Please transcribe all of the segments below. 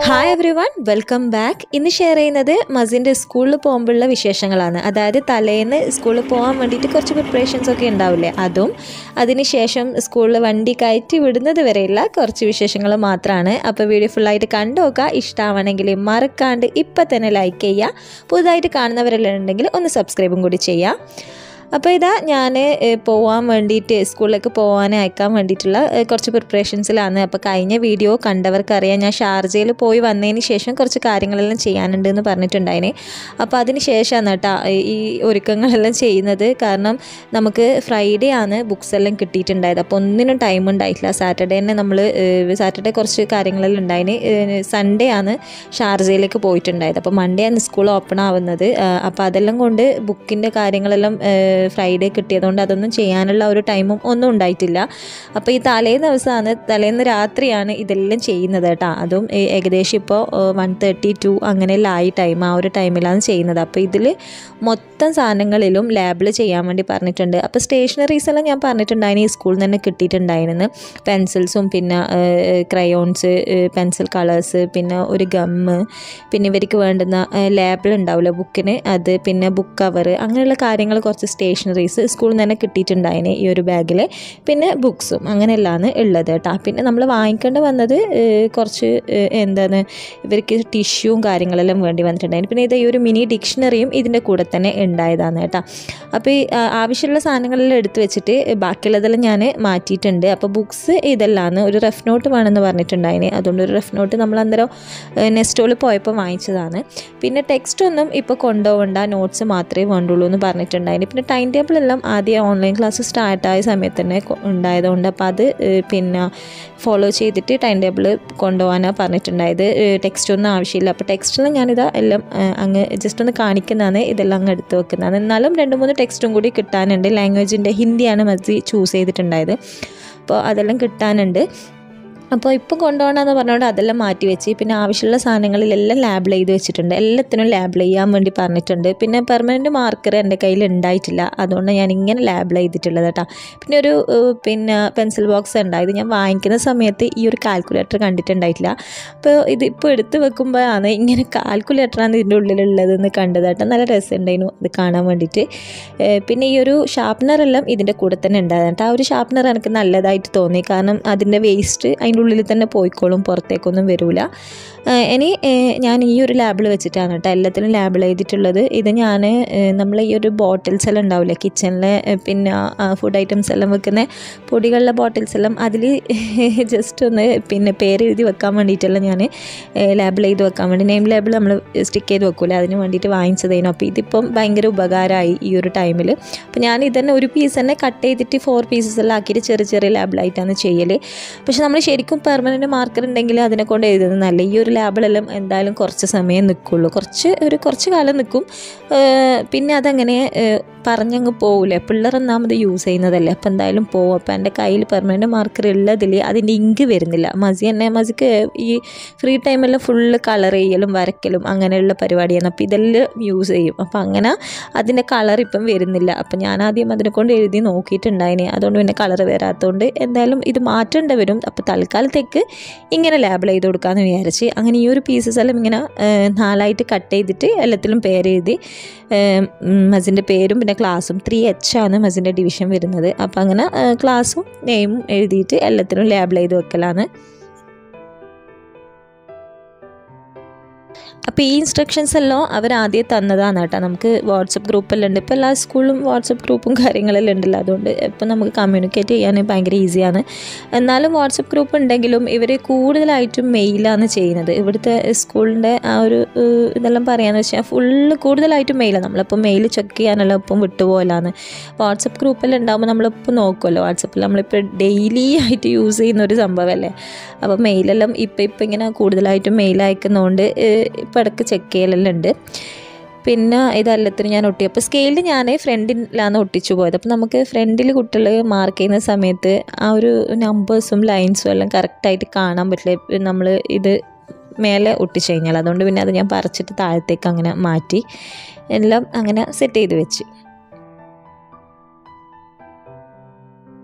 hi everyone welcome back ഇന്ന് share ചെയ്യുന്നത് മസിൻ്റെ സ്കൂളിൽ പോകുമ്പോഴുള്ള വിശേഷങ്ങളാണ് അതായത് തലേന്ന് സ്കൂളിൽ പോകാൻ വേണ്ടിയിട്ട് കുറച്ച് പ്രിപ്പറേഷൻസ് ഒക്കെ ഉണ്ടാവില്ലേ അതും അതിനുശേഷം സ്കൂളിൽ വണ്ടി കയറ്റി വിടുന്നത് വരെയുള്ള കുറച്ച് വിശേഷങ്ങൾ മാത്രമാണ് അപ്പോൾ വീഡിയോ ഫുള്ളായിട്ട് കണ്ടു നോക്കുക ഇഷ്ടമാണെങ്കിൽ മറക്കാണ്ട് ഇപ്പം തന്നെ ലൈക്ക് ചെയ്യുക പുതുതായിട്ട് കാണുന്നവരെല്ലാം ഉണ്ടെങ്കിൽ ഒന്ന് സബ്സ്ക്രൈബും കൂടി ചെയ്യുക അപ്പോൾ ഇതാ ഞാൻ പോകാൻ വേണ്ടിയിട്ട് സ്കൂളിലേക്ക് പോകാൻ അയക്കാൻ വേണ്ടിയിട്ടുള്ള ഏഹ്, കുറച്ച് പ്രിപ്പറേഷൻസിലാണ് അപ്പോൾ കഴിഞ്ഞ വീഡിയോ കണ്ടവർക്കറിയാം ഞാൻ ഷാർജയിൽ പോയി വന്നതിന് ശേഷം കുറച്ച് കാര്യങ്ങളെല്ലാം ചെയ്യാനുണ്ട് എന്ന് പറഞ്ഞിട്ടുണ്ടായിന് അപ്പോൾ അതിന് ശേഷമാണ് കേട്ടോ ഈ ഒരുക്കങ്ങളെല്ലാം ചെയ്യുന്നത് കാരണം നമുക്ക് ഫ്രൈഡേ ആണ് ബുക്സ് എല്ലാം കിട്ടിയിട്ടുണ്ടായത് അപ്പോൾ ഒന്നിനും ടൈം ഉണ്ടായിട്ടില്ല സാറ്റർഡേ തന്നെ നമ്മൾ സാറ്റർഡേ കുറച്ച് കാര്യങ്ങളെല്ലാം ഉണ്ടായിന് സൺഡേ ആണ് ഷാർജയിലേക്ക് പോയിട്ടുണ്ടായത് അപ്പോൾ മൺഡേ ആണ് സ്കൂൾ ഓപ്പൺ ആവുന്നത് അപ്പോൾ അതെല്ലാം കൊണ്ട് ബുക്കിൻ്റെ കാര്യങ്ങളെല്ലാം ഫ്രൈഡേ കിട്ടിയതുകൊണ്ട് അതൊന്നും ചെയ്യാനുള്ള ഒരു ടൈമും ഒന്നും ഉണ്ടായിട്ടില്ല അപ്പോൾ ഈ തലേന്ന് ദിവസമാണ് തലേന്ന് രാത്രിയാണ് ഇതെല്ലാം ചെയ്യുന്നത് കേട്ടോ അതും ഏ- ഏകദേശം ഇപ്പോൾ വൺ തേർട്ടി ടു അങ്ങനെയെല്ലാം ആയി ടൈം ആ ഒരു ടൈമിലാണ് ചെയ്യുന്നത് അപ്പോൾ ഇതിൽ മൊത്തം സാധനങ്ങളിലും ലാബിൽ ചെയ്യാൻ വേണ്ടി പറഞ്ഞിട്ടുണ്ട് അപ്പോൾ സ്റ്റേഷനറീസ് എല്ലാം ഞാൻ പറഞ്ഞിട്ടുണ്ടായിരുന്നു ഈ സ്കൂളിൽ നിന്ന് തന്നെ കിട്ടിയിട്ടുണ്ടായിരുന്നു പെൻസിൽസും പിന്നെ ക്രയോൺസ് പെൻസിൽ കളേഴ്സ് പിന്നെ ഒരു ഗമ്മ് പിന്നെ ഇവർക്ക് വേണ്ടുന്ന ലാബിൾ ഉണ്ടാവില്ല ബുക്കിന് അത് പിന്നെ ബുക്ക് കവർ അങ്ങനെയുള്ള കാര്യങ്ങൾ കുറച്ച് സ്റ്റേഷനറീസ് സ്കൂളിൽ നിന്ന് തന്നെ കിട്ടിയിട്ടുണ്ടായിന് ഈ ഒരു ബാഗിൽ പിന്നെ ബുക്സും അങ്ങനെയെല്ലാമാണ് ഉള്ളത് കേട്ടോ പിന്നെ നമ്മൾ വാങ്ങിക്കേണ്ടി വന്നത് ഏഹ്, കുറച്ച് ഏഹ്, എന്താണ് ഇവർക്ക് ടിഷ്യൂവും കാര്യങ്ങളെല്ലാം വേണ്ടി വന്നിട്ടുണ്ടായിരുന്നു പിന്നെ ഇത് ഈ ഒരു മിനി ഡിക്ഷണറിയും ഇതിൻ്റെ കൂടെ തന്നെ ഉണ്ടായതാണ് കേട്ടോ അപ്പോൾ ഈ ആ, ആവശ്യമുള്ള സാധനങ്ങളെല്ലാം എടുത്തു വെച്ചിട്ട് ബാക്കിയുള്ളതെല്ലാം ഞാൻ മാറ്റിയിട്ടുണ്ട് അപ്പോൾ ബുക്സ് ഇതെല്ലാമാണ് ഒരു റെഫ് നോട്ട് വേണമെന്ന് പറഞ്ഞിട്ടുണ്ടായിന് അതുകൊണ്ട് ഒരു റെഫ് നോട്ട് നമ്മൾ അന്നേരം നെസ്റ്റോളിൽ പോയപ്പോൾ വാങ്ങിച്ചതാണ് പിന്നെ ടെക്സ്റ്റ് ഒന്നും ഇപ്പോൾ കൊണ്ടുപോകണ്ട നോട്ട്സ് മാത്രമേ വേണ്ടുള്ളൂ എന്ന് പറഞ്ഞിട്ടുണ്ടായിരുന്നു പിന്നെ ടൈം ടേബിൾ എല്ലാം ആദ്യം ഓൺലൈൻ ക്ലാസ് സ്റ്റാർട്ടായ സമയത്ത് തന്നെ കൊ- ഉണ്ടായതുകൊണ്ട് അപ്പോൾ അത് ഏഹ്, പിന്നെ ഫോളോ ചെയ്തിട്ട് ടൈം ടേബിൾ കൊണ്ടുപോകാനാണ് പറഞ്ഞിട്ടുണ്ടായത് ടെക്സ്റ്റ് ഒന്നും ആവശ്യമില്ല അപ്പോൾ ടെക്സ്റ്റിൽ ഞാനിതാ എല്ലാം ഏഹ്, അങ്ങ് ജസ്റ്റ് ഒന്ന് കാണിക്കുന്നതാണ് ഇതെല്ലാം അങ്ങ് എടുത്ത് വെക്കുന്നതാണ് എന്നാലും രണ്ട് മൂന്ന് ടെക്സ്റ്റും കൂടി കിട്ടാനുണ്ട് ലാംഗ്വേജിൻ്റെ ഹിന്ദിയാണ് മതി ചൂസ് ചെയ്തിട്ടുണ്ടായത് അപ്പോൾ അതെല്ലാം കിട്ടാനുണ്ട് അപ്പോൾ ഇപ്പോൾ കൊണ്ടുപോകണമെന്ന് പറഞ്ഞുകൊണ്ട് അതെല്ലാം മാറ്റി വെച്ച് പിന്നെ ആവശ്യമുള്ള സാധനങ്ങളിലെല്ലാം ലാബിൾ ചെയ്ത് വെച്ചിട്ടുണ്ട് എല്ലാത്തിനും ലാബിൾ ചെയ്യാൻ വേണ്ടി പറഞ്ഞിട്ടുണ്ട് പിന്നെ പെർമനൻറ്റ് മാർക്കർ എൻ്റെ കയ്യിൽ ഉണ്ടായിട്ടില്ല അതുകൊണ്ട് ഞാൻ ഇങ്ങനെ ലാബിൾ ചെയ്തിട്ടുള്ളത് കേട്ടോ പിന്നെ ഒരു ഏഹ്, പിന്നെ പെൻസിൽ ബോക്സ് ഉണ്ടായത് ഞാൻ വാങ്ങിക്കുന്ന സമയത്ത് ഈ ഒരു കാൽക്കുലേറ്റർ കണ്ടിട്ടുണ്ടായിട്ടില്ല അപ്പോൾ ഇത് ഇപ്പോൾ എടുത്ത് വെക്കുമ്പോഴാണ് ഇങ്ങനെ കാൽക്കുലേറ്ററാണ് ഇതിൻ്റെ ഉള്ളിലുള്ളതെന്ന് കണ്ടത് കേട്ടോ നല്ല രസമുണ്ടായിരുന്നു അത് കാണാൻ വേണ്ടിയിട്ട് ഏഹ്, പിന്നെ ഈ ഒരു ഷാർപ്നറെല്ലാം ഇതിൻ്റെ കൂടെ തന്നെ ഉണ്ടായിരുന്നു കേട്ടോ ആ ഒരു ഷാർപ്നർ എനിക്ക് നല്ലതായിട്ട് തോന്നി കാരണം അതിൻ്റെ വേസ്റ്റ് അതിൻ്റെ ഉള്ളിൽ തന്നെ പോയിക്കോളും പുറത്തേക്കൊന്നും വരില്ല ഇനി ഏഹ്, ഞാൻ ഈ ഒരു ലാബിൾ വെച്ചിട്ടാണ് കേട്ടോ എല്ലാത്തിനും ലാബിൾ ചെയ്തിട്ടുള്ളത് ഇത് ഞാൻ നമ്മൾ ഈ ഒരു ബോട്ടിൽസ് എല്ലാം ഉണ്ടാവില്ലേ കിച്ചണിലെ പിന്നെ ഫുഡ് ഐറ്റംസ് എല്ലാം വെക്കുന്ന പൊടികളുടെ ബോട്ടിൽസ് എല്ലാം അതിൽ ജസ്റ്റ് ഒന്ന് പിന്നെ പേര് എഴുതി വെക്കാൻ വേണ്ടിയിട്ടെല്ലാം ഞാൻ ലാബിൾ ചെയ്ത് വെക്കാൻ വേണ്ടി നെയിം ലേബിൾ നമ്മൾ സ്റ്റിക്ക് ചെയ്ത് വെക്കൂലേ അതിന് വേണ്ടിയിട്ട് വാങ്ങിച്ചതേനു അപ്പോൾ ഇതിപ്പം ഭയങ്കര ഉപകാരമായി ഈ ഒരു ടൈമിൽ അപ്പോൾ ഞാൻ ഇതന്നെ ഒരു പീസ് തന്നെ കട്ട് ചെയ്തിട്ട് ഫോർ പീസസ് എല്ലാം ആക്കിയിട്ട് ചെറിയ ചെറിയ ലാബിളായിട്ടാണ് ചെയ്യൽ പക്ഷെ നമ്മൾ ശരിക്കും പെർമനൻറ്റ് മാർക്കർ ഉണ്ടെങ്കിൽ അതിനെ കൊണ്ട് എഴുതുന്നത് നല്ല ഈ ഒരു ലാബിളെല്ലാം എന്തായാലും കുറച്ച് സമയം നിൽക്കുള്ളൂ കുറച്ച് ഒരു കുറച്ച് കാലം നിൽക്കും ഏഹ് പിന്നെ അതങ്ങനെ ഏഹ് പറഞ്ഞങ്ങ് പോകില്ലേ പിള്ളേർ ഒന്നാമത് യൂസ് ചെയ്യുന്നതല്ലേ അപ്പോൾ എന്തായാലും പോകും അപ്പോൾ എൻ്റെ കയ്യിൽ പെർമനൻറ്റ് മാർക്കർ ഉള്ളതിൽ അതിൻ്റെ ഇങ്ക് വരുന്നില്ല മസി തന്നെ മസിക്ക് ഈ ഫ്രീ ടൈമെല്ലാം ഫുള്ള് കളർ ചെയ്യലും വരയ്ക്കലും അങ്ങനെയുള്ള പരിപാടിയാണ് അപ്പോൾ ഇതെല്ലാം യൂസ് ചെയ്യും അപ്പോൾ അങ്ങനെ അതിൻ്റെ കളർ ഇപ്പം വരുന്നില്ല അപ്പോൾ ഞാൻ ആദ്യം അതിനെ കൊണ്ട് എഴുതി നോക്കിയിട്ടുണ്ടായിന് അതുകൊണ്ട് പിന്നെ കളർ വരാത്തതുകൊണ്ട് എന്തായാലും ഇത് മാറ്റേണ്ടി വരും അപ്പോൾ തൽക്കാലത്തേക്ക് ഇങ്ങനെ ലാബിൾ ചെയ്ത് കൊടുക്കാമെന്ന് വിചാരിച്ച് അങ്ങനെ ഈ ഒരു പീസസ് എല്ലാം ഇങ്ങനെ ഏഹ്, നാലായിട്ട് കട്ട് ചെയ്തിട്ട് എല്ലാത്തിലും പേരെഴുതി മസിൻ്റെ പേരും പിന്നെ ക്ലാസ്സും ത്രീ എച്ച് ആണ് മസിൻ്റെ ഡിവിഷൻ വരുന്നത് അപ്പോൾ അങ്ങനെ ഏഹ്, ക്ലാസ്സും നെയിമും എഴുതിയിട്ട് എല്ലാത്തിനും ലാബിൾ ചെയ്ത് വെക്കലാണ് അപ്പോൾ ഈ ഇൻസ്ട്രക്ഷൻസ് എല്ലാം അവർ ആദ്യം തന്നതാണ് കേട്ടോ നമുക്ക് വാട്സപ്പ് ഗ്രൂപ്പെല്ലാം ഉണ്ട് ഇപ്പോൾ എല്ലാ സ്കൂളിലും വാട്സപ്പ് ഗ്രൂപ്പും കാര്യങ്ങളെല്ലാം ഉണ്ടല്ലോ അതുകൊണ്ട് ഇപ്പം നമുക്ക് കമ്മ്യൂണിക്കേറ്റ് ചെയ്യാൻ ഭയങ്കര ഈസിയാണ് എന്നാലും വാട്സപ്പ് ഗ്രൂപ്പ് ഉണ്ടെങ്കിലും ഇവർ കൂടുതലായിട്ടും മെയിലാണ് ചെയ്യുന്നത് ഇവിടുത്തെ സ്കൂളിൻ്റെ ആ ഒരു ഏഹ്, ഇതെല്ലാം പറയാന്ന് വെച്ചാൽ ഫുള്ള് കൂടുതലായിട്ടും മെയിലാണ് നമ്മളിപ്പോൾ മെയിൽ ചെക്ക് ചെയ്യാനെല്ലാം ഇപ്പം വിട്ടുപോകലാണ് വാട്സപ്പ് ഗ്രൂപ്പെല്ലാം ഉണ്ടാകുമ്പോൾ നമ്മളിപ്പോൾ നോക്കുമല്ലോ വാട്സപ്പിൽ നമ്മളിപ്പോൾ ഡെയിലി ആയിട്ട് യൂസ് ചെയ്യുന്ന ഒരു സംഭവമല്ലേ അപ്പോൾ മെയിലെല്ലാം ഇപ്പം ഇപ്പം ഇങ്ങനെ കൂടുതലായിട്ടും മെയിൽ അയക്കുന്നതുകൊണ്ട് ഇപ്പം ഇടയ്ക്ക് ചെക്ക് ചെയ്യലെല്ലാം ഉണ്ട് പിന്നെ ഇതെല്ലാത്തിനും ഞാൻ ഒട്ടി അപ്പോൾ സ്കെയിലിൽ ഞാൻ ഫ്രണ്ടിലാണ് ഒട്ടിച്ചു പോയത് അപ്പോൾ നമുക്ക് ഫ്രണ്ടിൽ കുട്ടികൾ മാർക്ക് ചെയ്യുന്ന സമയത്ത് ആ ഒരു നമ്പേഴ്സും ലൈൻസും എല്ലാം കറക്റ്റായിട്ട് കാണാൻ പറ്റില്ല നമ്മൾ ഇത് മേലെ ഒട്ടിച്ചു കഴിഞ്ഞാൽ അതുകൊണ്ട് പിന്നെ അത് ഞാൻ പറിച്ചിട്ട് താഴത്തേക്ക് അങ്ങനെ മാറ്റി എല്ലാം അങ്ങനെ സെറ്റ് ചെയ്ത് വെച്ച്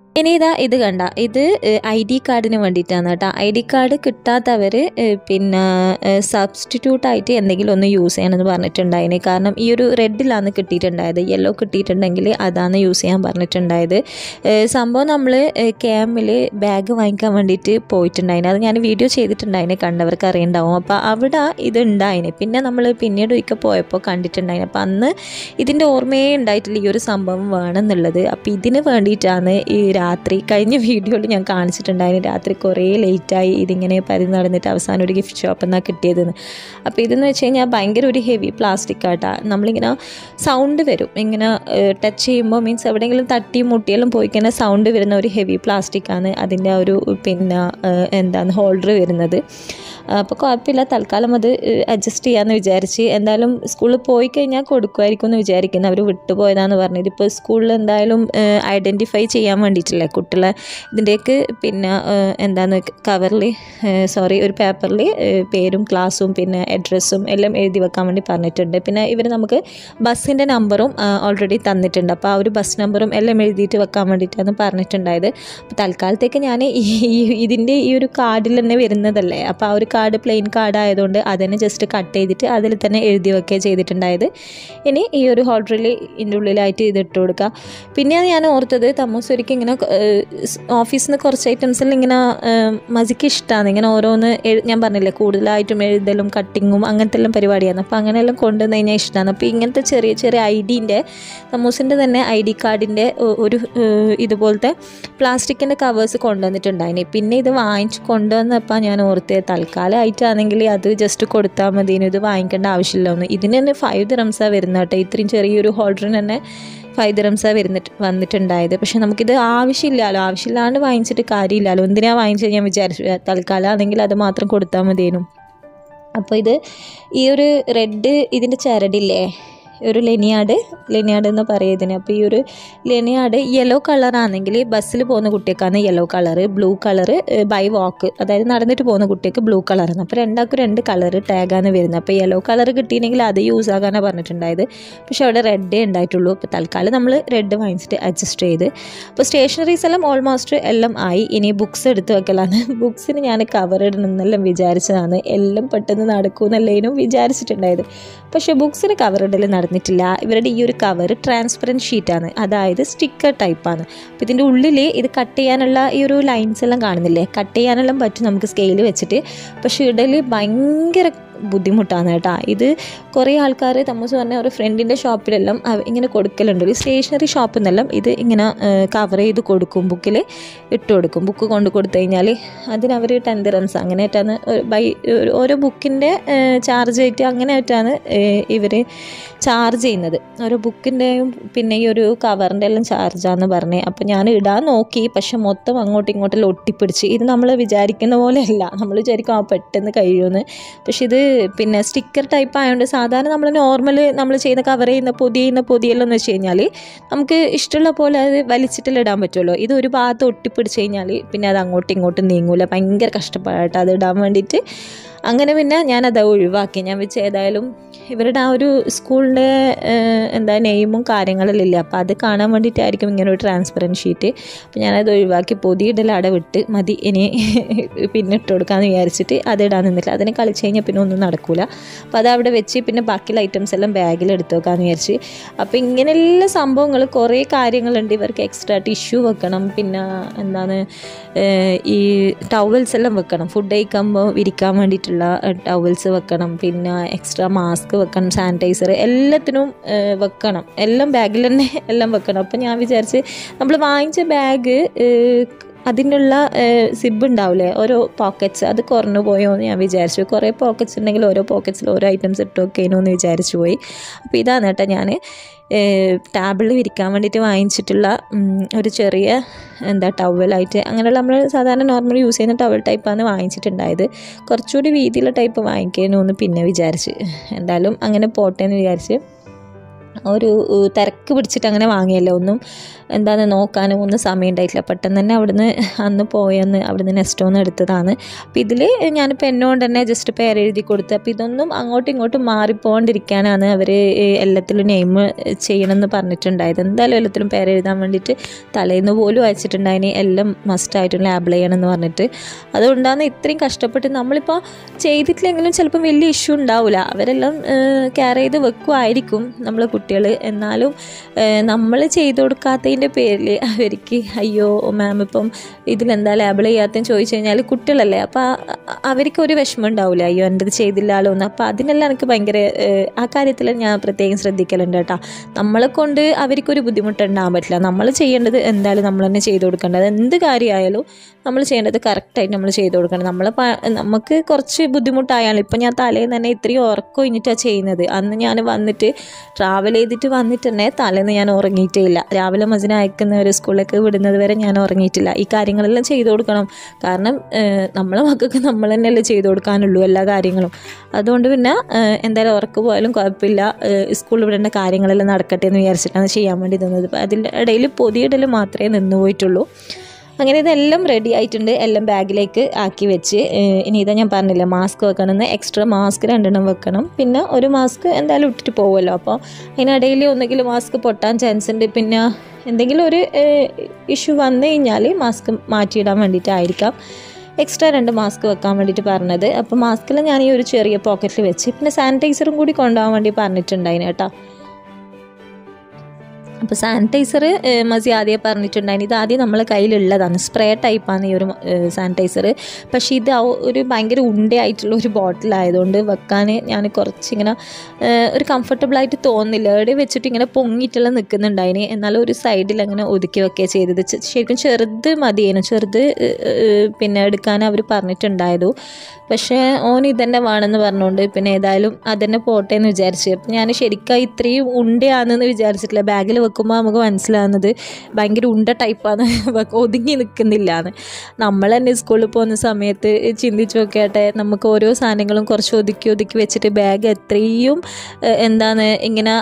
ഇനി ഇതാ ഇത് കണ്ട ഇത് ഐ ഡി കാർഡിന് വേണ്ടിയിട്ടാണ് കേട്ടോ ഐ ഡി കാർഡ് കിട്ടാത്തവർ പിന്നെ സബ്സ്റ്റിറ്റ്യൂട്ട് ആയിട്ട് എന്തെങ്കിലും ഒന്ന് യൂസ് ചെയ്യണമെന്ന് പറഞ്ഞിട്ടുണ്ടായിന് കാരണം ഈ ഒരു റെഡിലാണ് കിട്ടിയിട്ടുണ്ടായത് യെല്ലോ കിട്ടിയിട്ടുണ്ടെങ്കിൽ അതാണ് യൂസ് ചെയ്യാൻ പറഞ്ഞിട്ടുണ്ടായത് ഏഹ് സംഭവം നമ്മൾ ക്യാമ്പിൽ ബാഗ് വാങ്ങിക്കാൻ വേണ്ടിയിട്ട് പോയിട്ടുണ്ടായിന് അത് ഞാൻ വീഡിയോ ചെയ്തിട്ടുണ്ടായിന് കണ്ടവർക്ക് അറിയുണ്ടാവും അപ്പോൾ അവിടെ ഇത് ഉണ്ടായിന് പിന്നെ നമ്മൾ പിന്നീട് ഒരിക്കൽ പോയപ്പോൾ കണ്ടിട്ടുണ്ടായിന് അപ്പോൾ അന്ന് ഇതിൻ്റെ ഓർമ്മയേ ഉണ്ടായിട്ടില്ല ഈ ഒരു സംഭവം വേണമെന്നുള്ളത് അപ്പോൾ ഇതിന് വേണ്ടിയിട്ടാണ് ഈ രാത്രി കഴിഞ്ഞ വീഡിയോയിൽ ഞാൻ കാണിച്ചിട്ടുണ്ടായിരുന്നു രാത്രി കുറേ ലേറ്റായി ഇതിങ്ങനെ പരി നടന്നിട്ട് അവസാനം ഒരു ഗിഫ്റ്റ് ഷോപ്പിൽ നിന്നാണ് കിട്ടിയതെന്ന് അപ്പോൾ ഇതെന്ന് വെച്ച് കഴിഞ്ഞാൽ ഭയങ്കര ഒരു ഹെവി പ്ലാസ്റ്റിക് ആട്ടാ നമ്മളിങ്ങനെ സൗണ്ട് വരും ഇങ്ങനെ ടച്ച് ചെയ്യുമ്പോൾ മീൻസ് എവിടെയെങ്കിലും തട്ടി മുട്ടിയെല്ലാം പോയി കഴിഞ്ഞാൽ സൗണ്ട് വരുന്ന ഒരു ഹെവി പ്ലാസ്റ്റിക് ആണ് അതിൻ്റെ ആ ഒരു പിന്നെ ഏഹ്, എന്താണ് ഹോൾഡർ വരുന്നത് അപ്പോൾ കുഴപ്പമില്ല തൽക്കാലം അത് അഡ്ജസ്റ്റ് ചെയ്യാമെന്ന് വിചാരിച്ച് എന്തായാലും സ്കൂളിൽ പോയി കഴിഞ്ഞാൽ കൊടുക്കുമായിരിക്കും എന്ന് വിചാരിക്കുന്നു അവർ വിട്ടുപോയതാന്ന് പറഞ്ഞത് ഇപ്പോൾ സ്കൂളിൽ എന്തായാലും ഐഡൻറ്റിഫൈ ചെയ്യാൻ വേണ്ടിയിട്ടില്ലേ കുട്ടികളെ ഇതിൻ്റെയൊക്കെ പിന്നെ ഏഹ്, എന്താണ് കവറിൽ സോറി ഒരു പേപ്പറിൽ പേരും ക്ലാസ്സും പിന്നെ അഡ്രസ്സും എല്ലാം എഴുതി വെക്കാൻ വേണ്ടി പറഞ്ഞിട്ടുണ്ട് പിന്നെ ഇവർ നമുക്ക് ബസ്സിൻ്റെ നമ്പറും ഓൾറെഡി തന്നിട്ടുണ്ട് അപ്പോൾ ആ ഒരു ബസ് നമ്പറും എല്ലാം എഴുതിയിട്ട് വെക്കാൻ വേണ്ടിയിട്ടാണ് പറഞ്ഞിട്ടുണ്ടായത് അപ്പോൾ തൽക്കാലത്തേക്ക് ഞാൻ ഈ ഈ- ഇതിൻ്റെ ഈ ഒരു കാർഡിൽ തന്നെ വരുന്നതല്ലേ അപ്പോൾ ആ ഒരു കാർഡ് പ്ലെയിൻ കാർഡ് ആയതുകൊണ്ട് അതിനെ ജസ്റ്റ് കട്ട് ചെയ്തിട്ട് അതിൽ തന്നെ എഴുതി വെക്കുക ചെയ്തിട്ടുണ്ടായത് ഇനി ഈ ഒരു ഹോൾഡറിൽ ഇതിൻ്റെ ഉള്ളിലായിട്ട് ഇത് ഇട്ട് കൊടുക്കുക പിന്നെയാണ് ഞാൻ ഓർത്തത് തമ്മൂസ് ഒരിക്കൽ ഇങ്ങനെ ഓഫീസിൽ നിന്ന് കുറച്ച് ഐറ്റംസിൽ ഇങ്ങനെ ഏഹ്, മസിക്ക് ഇഷ്ടമാണ് ഇങ്ങനെ ഓരോന്ന് എഴു- ഞാൻ പറഞ്ഞില്ലേ കൂടുതലായിട്ടും എഴുതലും കട്ടിങ്ങും അങ്ങനത്തെ എല്ലാം പരിപാടിയാണ് അപ്പോൾ അങ്ങനെയെല്ലാം കൊണ്ടുവന്ന് കഴിഞ്ഞാൽ ഇഷ്ടമാണ് അപ്പോൾ ഇങ്ങനത്തെ ചെറിയ ചെറിയ ഐ ഡീൻ്റെ തമ്മൂസിൻ്റെ തന്നെ ഐ ഡി കാർഡിൻ്റെ ഒരു ഏഹ്, ഇതുപോലത്തെ പ്ലാസ്റ്റിക്കിൻ്റെ കവേഴ്സ് കൊണ്ടുവന്നിട്ടുണ്ടായിന് പിന്നെ ഇത് വാങ്ങിച്ച് കൊണ്ടുവന്നപ്പോൾ ഞാൻ ഓർത്തത് തൽക്കാലമായിട്ടാണെങ്കിൽ അത് ജസ്റ്റ് കൊടുത്താൽ മതി ഇനി ഇത് വാങ്ങിക്കേണ്ട ആവശ്യമില്ല ഒന്ന് ഇതിന് തന്നെ ഫൈവ് ദിറംസാണ് വരുന്നത് കേട്ടോ ഇത്രയും ചെറിയൊരു ഹോൾഡറിന് തന്നെ ഫൈവ് ദിറംസാണ് വരുന്നിട്ട് വന്നിട്ടുണ്ടായത് പക്ഷെ നമുക്കിത് ആവശ്യമില്ലല്ലോ ആവശ്യമില്ലാണ്ട് വാങ്ങിച്ചിട്ട് കാര്യമില്ലല്ലോ എന്തിനാ വാങ്ങിച്ചത് ഞാൻ വിചാരിച്ചു തൽക്കാലം ആണെങ്കിൽ അത് മാത്രം കൊടുത്താൽ മതിയേനും അപ്പോൾ ഇത് ഈ ഒരു റെഡ് ഇതിൻ്റെ ചരടില്ലേ ഒരു ലെനിയാട് ലെനിയാട് എന്ന് പറയും ഇതിന് അപ്പോൾ ഈ ഒരു ലെനിയാട് യെല്ലോ കളറാണെങ്കിൽ ബസ്സിൽ പോകുന്ന കുട്ടിയൊക്കെയാണ് yellow colour blue colour by walk അതായത് നടന്നിട്ട് പോകുന്ന കുട്ടിക്ക് ബ്ലൂ കളറാണ് അപ്പോൾ രണ്ടാൾക്കും രണ്ട് കളറ് ടാഗാണ് വരുന്നത് അപ്പോൾ യെല്ലോ കളർ കിട്ടിയിട്ടുണ്ടെങ്കിൽ അത് യൂസ് ആക്കാനാണ് പറഞ്ഞിട്ടുണ്ടായത് പക്ഷേ അവിടെ റെഡേ ഉണ്ടായിട്ടുള്ളൂ അപ്പോൾ തൽക്കാലം നമ്മൾ റെഡ് വാങ്ങിച്ചിട്ട് അഡ്ജസ്റ്റ് ചെയ്ത് അപ്പോൾ സ്റ്റേഷനറീസ് എല്ലാം ഓൾമോസ്റ്റ് എല്ലാം ആയി ഇനി ബുക്സ് എടുത്ത് വെക്കലാണ് ബുക്സിന് ഞാൻ കവർ ഇടണമെന്നെല്ലാം വിചാരിച്ചതാണ് എല്ലാം പെട്ടെന്ന് നടക്കുമെന്നല്ലേനും വിചാരിച്ചിട്ടുണ്ടായത് പക്ഷേ ബുക്സിന് കവർ ഇടൽ നടന്നിട്ടില്ല ഇവരുടെ ഈ ഒരു കവർ ട്രാൻസ്പെറൻറ്റ് ഷീറ്റാണ് അതായത് സ്റ്റിക്കർ ടൈപ്പാണ് അപ്പോൾ ഇതിൻ്റെ ഉള്ളിൽ ഇത് കട്ട് ചെയ്യാനുള്ള ഈ ഒരു ലൈൻസ് എല്ലാം കാണുന്നില്ലേ കട്ട് ചെയ്യാനെല്ലാം പറ്റും നമുക്ക് സ്കെയിൽ വെച്ചിട്ട് പക്ഷേ ഇടൽ ഭയങ്കര ബുദ്ധിമുട്ടാണ് കേട്ടോ ഇത് കുറേ ആൾക്കാർ തമ്മസ് പറഞ്ഞ ഒരു ഫ്രണ്ടിൻ്റെ ഷോപ്പിലെല്ലാം അവ- ഇങ്ങനെ കൊടുക്കലുണ്ട് ഒരു സ്റ്റേഷനറി ഷോപ്പിൽ നിന്നെല്ലാം ഇത് ഇങ്ങനെ കവർ ചെയ്ത് കൊടുക്കും ബുക്കിൽ ഇട്ട് കൊടുക്കും ബുക്ക് കൊണ്ട് കൊടുത്തു കഴിഞ്ഞാൽ അതിന് അവർ ടെൻ ദിറംസ് അങ്ങനെയായിട്ടാണ് ഒരു ബൈ ഒരു- ഓരോ ബുക്കിൻ്റെ ചാർജ് ആയിട്ട് അങ്ങനെയായിട്ടാണ് ഇവർ ചാർജ് ചെയ്യുന്നത് ഓരോ ബുക്കിൻ്റെയും പിന്നെ ഈ ഒരു കവറിൻ്റെ എല്ലാം ചാർജാന്ന് പറഞ്ഞത് അപ്പോൾ ഞാൻ ഇടാൻ നോക്കി പക്ഷെ മൊത്തം അങ്ങോട്ടും ഇങ്ങോട്ടും ഒട്ടിപ്പിടിച്ച് ഇത് നമ്മൾ വിചാരിക്കുന്ന പോലെയല്ല നമ്മൾ വിചാരിക്കും ആ പെട്ടെന്ന് കഴിയുമെന്ന് പക്ഷെ ഇത് പിന്നെ സ്റ്റിക്കർ ടൈപ്പ് ആയതുകൊണ്ട് സാധാരണ നമ്മൾ നോർമൽ നമ്മൾ ചെയ്യുന്ന കവർ ചെയ്യുന്ന പൊതി ചെയ്യുന്ന പൊതിയെല്ലാം എന്ന് വെച്ച് കഴിഞ്ഞാൽ നമുക്ക് ഇഷ്ടമുള്ള പോലെ അത് വലിച്ചിട്ടെല്ലാം ഇടാൻ പറ്റുമല്ലോ ഇത് ഒരു ഭാഗത്ത് ഒട്ടിപ്പിടിച്ച് കഴിഞ്ഞാൽ പിന്നെ അത് അങ്ങോട്ടും ഇങ്ങോട്ടും നീങ്ങൂല ഭയങ്കര കഷ്ടപ്പാടായിട്ട് അത് ഇടാൻ വേണ്ടിയിട്ട് അങ്ങനെ പിന്നെ ഞാനത് ഒഴിവാക്കി ഞാൻ വെച്ച് ഏതായാലും ഇവരുടെ ആ ഒരു സ്കൂളിൻ്റെ എന്താ നെയിമും കാര്യങ്ങളെല്ലാം ഇല്ല അപ്പോൾ അത് കാണാൻ വേണ്ടിയിട്ടായിരിക്കും ഇങ്ങനെ ഒരു ട്രാൻസ്പെറൻറ്റ് ഷീറ്റ് അപ്പോൾ ഞാനത് ഒഴിവാക്കി പൊതിയിടൽ അവിടെ വിട്ട് മതി ഇനി പിന്നെ ഇട്ട് കൊടുക്കാമെന്ന് വിചാരിച്ചിട്ട് അത് ഇടാൻ നിന്നില്ല അതിനെ കളിച്ച് കഴിഞ്ഞാൽ പിന്നെ ഒന്നും നടക്കില്ല അപ്പോൾ അത് അവിടെ വെച്ച് പിന്നെ ബാക്കിയുള്ള ഐറ്റംസ് എല്ലാം ബാഗിൽ എടുത്ത് വെക്കാമെന്ന് വിചാരിച്ച് അപ്പോൾ ഇങ്ങനെയുള്ള സംഭവങ്ങൾ കുറേ കാര്യങ്ങളുണ്ട് ഇവർക്ക് എക്സ്ട്രാ ടിഷ്യൂ വെക്കണം പിന്നെ എന്താണ് ഏഹ് ഈ ടവൽസ് എല്ലാം വെക്കണം ഫുഡ് കഴിക്കുമ്പോൾ വിരിക്കാൻ വേണ്ടിയിട്ടുള്ള ടവൽസ് വെക്കണം പിന്നെ എക്സ്ട്രാ മാസ്ക് വെക്കണം സാനിറ്റൈസർ എല്ലാത്തിനും ഏഹ് വെക്കണം എല്ലാം ബാഗിൽ തന്നെ എല്ലാം വെക്കണം അപ്പോൾ ഞാൻ വിചാരിച്ച് നമ്മൾ വാങ്ങിച്ച ബാഗ് അതിനുള്ള സിബ് ഉണ്ടാവില്ലേ ഓരോ പോക്കറ്റ്സ് അത് കുറഞ്ഞു പോയോ എന്ന് ഞാൻ വിചാരിച്ചു കുറേ പോക്കറ്റ്സ് ഉണ്ടെങ്കിൽ ഓരോ പോക്കറ്റ്സിൽ ഓരോ ഐറ്റംസ് ഇട്ട് വെക്കേനോ എന്ന് വിചാരിച്ചു പോയി അപ്പോൾ ഇതാണ് കേട്ടോ ഞാൻ ടാബിളിൽ വിരിക്കാൻ വേണ്ടിയിട്ട് വാങ്ങിച്ചിട്ടുള്ള ഉം, ഒരു ചെറിയ എന്താ ടവലായിട്ട് അങ്ങനെയുള്ള നമ്മൾ സാധാരണ നോർമൽ യൂസ് ചെയ്യുന്ന ടവൽ ടൈപ്പാണ് വാങ്ങിച്ചിട്ടുണ്ടായത് കുറച്ചുകൂടി വീതിയുള്ള ടൈപ്പ് വാങ്ങിക്കാനോ എന്ന് പിന്നെ വിചാരിച്ച് എന്തായാലും അങ്ങനെ പോട്ടെ എന്ന് വിചാരിച്ച് ഒരു ഏഹ്, തിരക്ക് പിടിച്ചിട്ട് അങ്ങനെ വാങ്ങിയല്ലോ ഒന്നും എന്താണെന്ന് നോക്കാനും ഒന്നും സമയം ഉണ്ടായിട്ടില്ല പെട്ടെന്ന് തന്നെ അവിടുന്ന് അന്ന് പോയെന്ന് അവിടുന്ന് നെക്സ്റ്റ് ഒന്ന് എടുത്തതാണ് അപ്പോൾ ഇതിൽ ഞാൻ പെണ്ണുകൊണ്ട് തന്നെ ജസ്റ്റ് പേരെഴുതി കൊടുത്ത് അപ്പോൾ ഇതൊന്നും അങ്ങോട്ടും ഇങ്ങോട്ടും മാറിപ്പോണ്ടിരിക്കാനാണ് അവർ എല്ലാത്തിലും നെയിം ചെയ്യണമെന്ന് പറഞ്ഞിട്ടുണ്ടായത് എന്തായാലും എല്ലാത്തിലും പേരെഴുതാൻ വേണ്ടിയിട്ട് തലേന്ന് പോലും അയച്ചിട്ടുണ്ടായിന് എല്ലാം മസ്റ്റായിട്ടും ലാബിൾ ചെയ്യണമെന്ന് പറഞ്ഞിട്ട് അതുകൊണ്ടാണ് ഇത്രയും കഷ്ടപ്പെട്ട് നമ്മളിപ്പോൾ ചെയ്തിട്ടില്ലെങ്കിലും ചിലപ്പം വലിയ ഇഷ്യൂ ഉണ്ടാവില്ല അവരെല്ലാം കെയർ ചെയ്ത് വെക്കുമായിരിക്കും നമ്മൾ കുട്ടികൾ എന്നാലും നമ്മൾ ചെയ്തു കൊടുക്കാത്തതിൻ്റെ പേരിൽ അവർക്ക് അയ്യോ മാം ഇപ്പം ഇതിലെന്താ ലേബിൾ ചെയ്യാത്തതെന്ന് ചോദിച്ചു കഴിഞ്ഞാൽ കുട്ടികളല്ലേ അപ്പോൾ അവർക്ക് ഒരു വിഷമം ഉണ്ടാവില്ല അയ്യോ എൻ്റെത് ചെയ്തില്ലല്ലോ എന്ന് അപ്പോൾ അതിനെല്ലാം എനിക്ക് ഭയങ്കര ഏഹ്, ആ കാര്യത്തിൽ ഞാൻ പ്രത്യേകം ശ്രദ്ധിക്കലുണ്ട് കേട്ടോ നമ്മളെ കൊണ്ട് അവർക്കൊരു ബുദ്ധിമുട്ടുണ്ടാകാൻ പറ്റില്ല നമ്മൾ ചെയ്യേണ്ടത് എന്തായാലും നമ്മൾ തന്നെ ചെയ്തു കൊടുക്കേണ്ടത് എന്ത് കാര്യമായാലും നമ്മൾ ചെയ്യേണ്ടത് കറക്റ്റായിട്ട് നമ്മൾ ചെയ്തു കൊടുക്കണം നമ്മൾ നമുക്ക് കുറച്ച് ബുദ്ധിമുട്ടായാലും ഇപ്പം ഞാൻ തലേന്ന് തന്നെ ഇത്രയും ഉറക്കം കഴിഞ്ഞിട്ടാണ് ചെയ്യുന്നത് അന്ന് ഞാൻ വന്നിട്ട് ട്രാവൽ ചെയ്തിട്ട് വന്നിട്ട് തന്നെ തലേന്ന് ഞാൻ ഉറങ്ങിയിട്ടേ ഇല്ല രാവിലെ മസിനെ അയക്കുന്നവർ സ്കൂളിലേക്ക് വിടുന്നത് വരെ ഞാൻ ഉറങ്ങിയിട്ടില്ല ഈ കാര്യങ്ങളെല്ലാം ചെയ്തു കൊടുക്കണം കാരണം ഏഹ്, നമ്മളെ മക്കൾക്ക് നമ്മൾ തന്നെയല്ലേ ചെയ്തു കൊടുക്കാനുള്ളൂ എല്ലാ കാര്യങ്ങളും അതുകൊണ്ട് പിന്നെ ഏഹ്, എന്തായാലും ഉറക്ക് പോയാലും കുഴപ്പമില്ല ഏഹ്, സ്കൂളിൽ വിടേണ്ട കാര്യങ്ങളെല്ലാം നടക്കട്ടെ എന്ന് വിചാരിച്ചിട്ടാണ് ചെയ്യാൻ വേണ്ടി നിന്നത് അപ്പോൾ അതിൻ്റെ ഇടയിൽ പൊതിയിടൽ മാത്രമേ നിന്ന് പോയിട്ടുള്ളൂ അങ്ങനെ ഇതെല്ലാം റെഡി ആയിട്ടുണ്ട് എല്ലാം ബാഗിലേക്ക് ആക്കി വെച്ച് ഏഹ് ഇനി ഇതാ ഞാൻ പറഞ്ഞില്ല മാസ്ക് വെക്കണമെന്ന് എക്സ്ട്രാ മാസ്ക് രണ്ടെണ്ണം വെക്കണം പിന്നെ ഒരു മാസ്ക് എന്തായാലും ഇട്ടിട്ട് പോകുമല്ലോ അപ്പോൾ അതിനിടയിൽ ഒന്നെങ്കിലും മാസ്ക് പൊട്ടാൻ ചാൻസ് ഉണ്ട് പിന്നെ എന്തെങ്കിലും ഒരു ഇഷ്യൂ വന്നു കഴിഞ്ഞാൽ മാസ്ക് മാറ്റിയിടാൻ വേണ്ടിയിട്ടായിരിക്കാം എക്സ്ട്രാ രണ്ട് മാസ്ക് വെക്കാൻ വേണ്ടിയിട്ട് പറഞ്ഞത് അപ്പോൾ മാസ്കിൽ ഞാൻ ഈ ഒരു ചെറിയ പോക്കറ്റിൽ വെച്ച് പിന്നെ സാനിറ്റൈസറും കൂടി കൊണ്ടുപോകാൻ വേണ്ടി പറഞ്ഞിട്ടുണ്ടായിന് കേട്ടോ അപ്പോൾ സാനിറ്റൈസർ മസി ആദ്യം പറഞ്ഞിട്ടുണ്ടായിരുന്നു ഇത് ആദ്യം നമ്മളെ കയ്യിലുള്ളതാണ് സ്പ്രേ ടൈപ്പാണ് ഈ ഒരു സാനിറ്റൈസർ പക്ഷേ ഇത് ആ ഒരു ഭയങ്കര ഉണ്ടയായിട്ടുള്ള ഒരു ബോട്ടിലായതുകൊണ്ട് വെക്കാൻ ഞാൻ കുറച്ചിങ്ങനെ ഏഹ്, ഒരു കംഫർട്ടബിൾ ആയിട്ട് തോന്നില്ല എവിടെ വെച്ചിട്ട് ഇങ്ങനെ പൊങ്ങിയിട്ടുള്ള നിൽക്കുന്നുണ്ടായിന് എന്നാലും ഒരു സൈഡിൽ അങ്ങനെ ഒതുക്കി വെക്കുക ചെയ്തത് ചെ- ശരിക്കും ചെറുത് മതിയേനു ചെറുത് ഏഹ്, ഏഹ്, പിന്നെ എടുക്കാൻ അവർ പറഞ്ഞിട്ടുണ്ടായതു പക്ഷേ ഓൻ ഇതന്നെ വേണമെന്ന് പറഞ്ഞുകൊണ്ട് പിന്നെ ഏതായാലും അതന്നെ പോട്ടെ എന്ന് വിചാരിച്ചു അപ്പം ഞാൻ ശരിക്കും ഇത്രയും ഉണ്ടയാണെന്ന് വിചാരിച്ചിട്ടില്ല ബാഗിൽ വെക്കുമ്പോൾ നമുക്ക് മനസ്സിലാവുന്നത് ഭയങ്കര ഉണ്ട ടൈപ്പാണ് ഒതുങ്ങി നിൽക്കുന്നില്ലാന്ന് നമ്മൾ തന്നെ സ്കൂളിൽ പോകുന്ന സമയത്ത് ചിന്തിച്ച് നോക്കിയാട്ടെ നമുക്ക് ഓരോ സാധനങ്ങളും കുറച്ച് ഒതുക്കി ഒതുക്കി വെച്ചിട്ട് ബാഗ് എത്രയും ഏഹ്, എന്താണ് ഇങ്ങനെ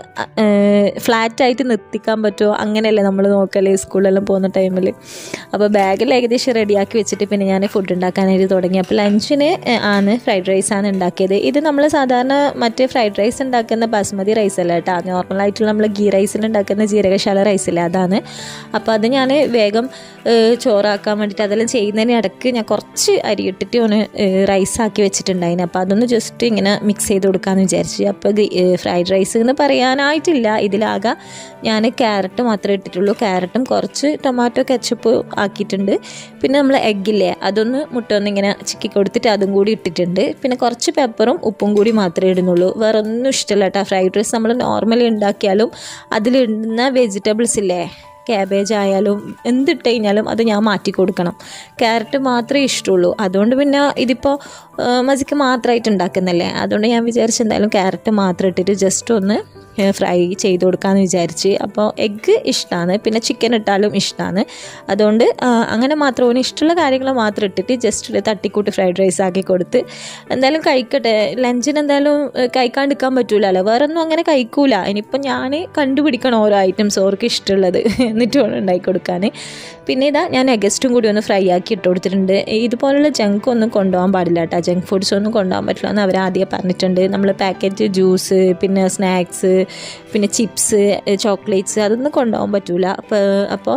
ഫ്ലാറ്റായിട്ട് നിർത്തിക്കാൻ പറ്റുമോ അങ്ങനെയല്ലേ നമ്മൾ നോക്കല്ലേ സ്കൂളിലെല്ലാം പോകുന്ന ടൈമിൽ അപ്പോൾ ബാഗിൽ ഏകദേശം റെഡിയാക്കി വെച്ചിട്ട് പിന്നെ ഞാൻ ഫുഡ് ഉണ്ടാക്കാനായിട്ട് തുടങ്ങി അപ്പോൾ ലഞ്ചിന് ആണ് ഫ്രൈഡ് റൈസ് ആണ് ഉണ്ടാക്കിയത് ഇത് നമ്മൾ സാധാരണ മറ്റേ ഫ്രൈഡ് റൈസ് ഉണ്ടാക്കുന്ന ബാസ്മതി റൈസ് അല്ല കേട്ടോ നോർമലായിട്ടുള്ള നമ്മൾ ഗീ റൈസിൽ ഉണ്ടാക്കുന്ന ജീരകശാല റൈസില്ല അതാണ് അപ്പോൾ അത് ഞാൻ വേഗം ഏഹ്, ചോറാക്കാൻ വേണ്ടിയിട്ട് അതെല്ലാം ചെയ്യുന്നതിന് ഇടയ്ക്ക് ഞാൻ കുറച്ച് അരി ഇട്ടിട്ട് ഒന്ന് റൈസ് ആക്കി വെച്ചിട്ടുണ്ടായിന് അപ്പോൾ അതൊന്ന് ജസ്റ്റ് ഇങ്ങനെ മിക്സ് ചെയ്ത് കൊടുക്കാമെന്ന് വിചാരിച്ചു അപ്പോൾ ഫ്രൈഡ് റൈസ് എന്ന് പറയാനായിട്ടില്ല ഇതിലാകെ ഞാൻ ക്യാരറ്റ് മാത്രമേ ഇട്ടിട്ടുള്ളൂ ക്യാരറ്റും കുറച്ച് ടൊമാറ്റോ കെച്ചപ്പ് ആക്കിയിട്ടുണ്ട് പിന്നെ നമ്മൾ എഗ്ഗില്ലേ അതൊന്ന് മുട്ട ഒന്ന് ഇങ്ങനെ ചിക്കി കൊടുത്തിട്ട് അതും കൂടി ഇട്ടിട്ടുണ്ട് പിന്നെ കുറച്ച് പെപ്പറും ഉപ്പും കൂടി മാത്രമേ ഇടുന്നുള്ളൂ വേറെ ഒന്നും ഇഷ്ടമല്ല കേട്ടോ ഫ്രൈഡ് റൈസ് നമ്മൾ നോർമലി ഉണ്ടാക്കിയാലും അതിലിടുന്ന വെജിറ്റബിൾസ് ഇല്ലേ ക്യാബേജ് ആയാലും എന്തിട്ട് കഴിഞ്ഞാലും അത് ഞാൻ മാറ്റി കൊടുക്കണം ക്യാരറ്റ് മാത്രമേ ഇഷ്ടമുള്ളൂ അതുകൊണ്ട് പിന്നെ ഇതിപ്പോൾ മസിക്ക് മാത്രമായിട്ട് ഉണ്ടാക്കുന്നല്ലേ അതുകൊണ്ട് ഞാൻ വിചാരിച്ചു എന്തായാലും ക്യാരറ്റ് മാത്രം ഇട്ടിട്ട് ജസ്റ്റ് ഒന്ന് ഫ്രൈ ചെയ്ത് കൊടുക്കാമെന്ന് വിചാരിച്ച് അപ്പോൾ എഗ്ഗ് ഇഷ്ടമാണ് പിന്നെ ചിക്കൻ ഇട്ടാലും ഇഷ്ടമാണ് അതുകൊണ്ട് ആ, അങ്ങനെ മാത്രം ഓന് ഇഷ്ടമുള്ള കാര്യങ്ങൾ മാത്രം ഇട്ടിട്ട് ജസ്റ്റ് തട്ടിക്കൂട്ടി ഫ്രൈഡ് റൈസ് ആക്കി കൊടുത്ത് എന്തായാലും കഴിക്കട്ടെ ലഞ്ചിന് എന്തായാലും ഏ, കഴിക്കാണ്ടിരിക്കാൻ പറ്റൂലല്ലോ വേറെ ഒന്നും അങ്ങനെ കഴിക്കൂല ഇനിയിപ്പോൾ ഞാൻ കണ്ടുപിടിക്കണം ഓരോ ഐറ്റംസ് ഓർക്ക് ഇഷ്ടമുള്ളത് എന്നിട്ട് വേണം ഉണ്ടാക്കി കൊടുക്കാൻ പിന്നെ ഇതാ ഞാൻ എഗസ്റ്റും കൂടി ഒന്ന് ഫ്രൈ ആക്കി ഇട്ട് കൊടുത്തിട്ടുണ്ട് ഇതുപോലുള്ള ജങ്ക് ഒന്നും കൊണ്ടുപോകാൻ പാടില്ല കേട്ടോ ജങ്ക് ഫുഡ്സ് ഒന്നും കൊണ്ടുപോകാൻ പറ്റില്ല എന്ന് അവർ ആദ്യം പറഞ്ഞിട്ടുണ്ട് നമ്മൾ പാക്കറ്റ് ജ്യൂസ് പിന്നെ സ്നാക്സ് പിന്നെ ചിപ്സ് ചോക്ലേറ്റ്സ് അതൊന്നും കൊണ്ടുപോകാൻ പറ്റൂല അപ്പോൾ അപ്പോൾ